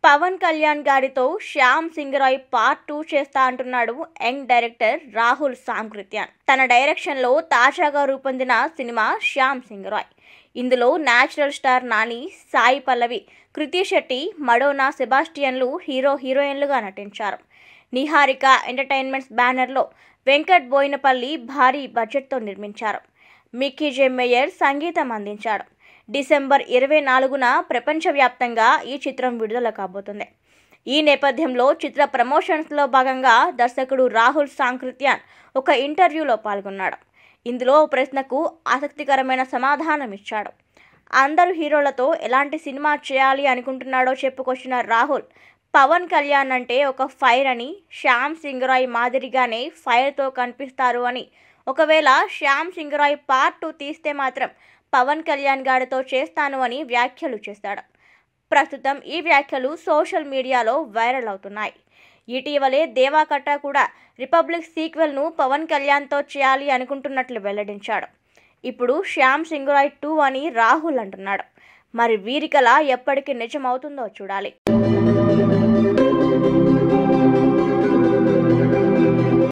పవన్ కళ్యాణ్ గారితో Shyam Singh Roy part two చేస్తా అంటున్నాడు యంగ్ డైరెక్టర్ రాహుల్ సాంకృత్యాన్ తన డైరెక్షన్లో తాజాగా రూపొందిన సినిమా శ్యామ్ సింగ్ రాయ్ ఇందులో న్యాచురల్ స్టార్ నాని సాయి పల్లవి కృతి శెట్టి మడోనా సెబాస్టియన్లు హీరో హీరోయిన్లుగా నటించారు నిహారిక ఎంటర్టైన్మెంట్స్ బ్యానర్లో వెంకట్ బోయినపల్లి భారీ బడ్జెట్తో నిర్మించారు మిక్కీ జే మేయర్ సంగీతం అందించాడు డిసెంబర్ ఇరవై నాలుగున ప్రపంచవ్యాప్తంగా ఈ చిత్రం విడుదల కాబోతుంది ఈ నేపథ్యంలో చిత్ర ప్రమోషన్స్లో భాగంగా దర్శకుడు రాహుల్ సాంకృత్యాన్ ఒక ఇంటర్వ్యూలో పాల్గొన్నాడు ఇందులో ఓ ప్రశ్నకు ఆసక్తికరమైన సమాధానం ఇచ్చాడు అందరు హీరోలతో ఎలాంటి సినిమా చేయాలి అనుకుంటున్నాడో చెప్పుకొచ్చిన రాహుల్ పవన్ కళ్యాణ్ అంటే ఒక ఫైర్ అని శ్యామ్ సింగ్ రాయ్ మాదిరిగానే ఫైర్తో కనిపిస్తారు అని ఒకవేళ శ్యామ్ సింగ్ రాయ్ పార్ట్ టూ తీస్తే మాత్రం పవన్ కళ్యాణ్ గారితో చేస్తాను అని వ్యాఖ్యలు చేశాడు ప్రస్తుతం ఈ వ్యాఖ్యలు సోషల్ మీడియాలో వైరల్ అవుతున్నాయి ఇటీవలే దేవాకట్ట కూడా రిపబ్లిక్ సీక్వెల్ను పవన్ కళ్యాణ్తో చేయాలి అనుకుంటున్నట్లు వెల్లడించాడు ఇప్పుడు శ్యామ్ సింగ్ రాయ్ టూ అని రాహుల్ అంటున్నాడు మరి వీరికలా ఎప్పటికి నిజమవుతుందో చూడాలి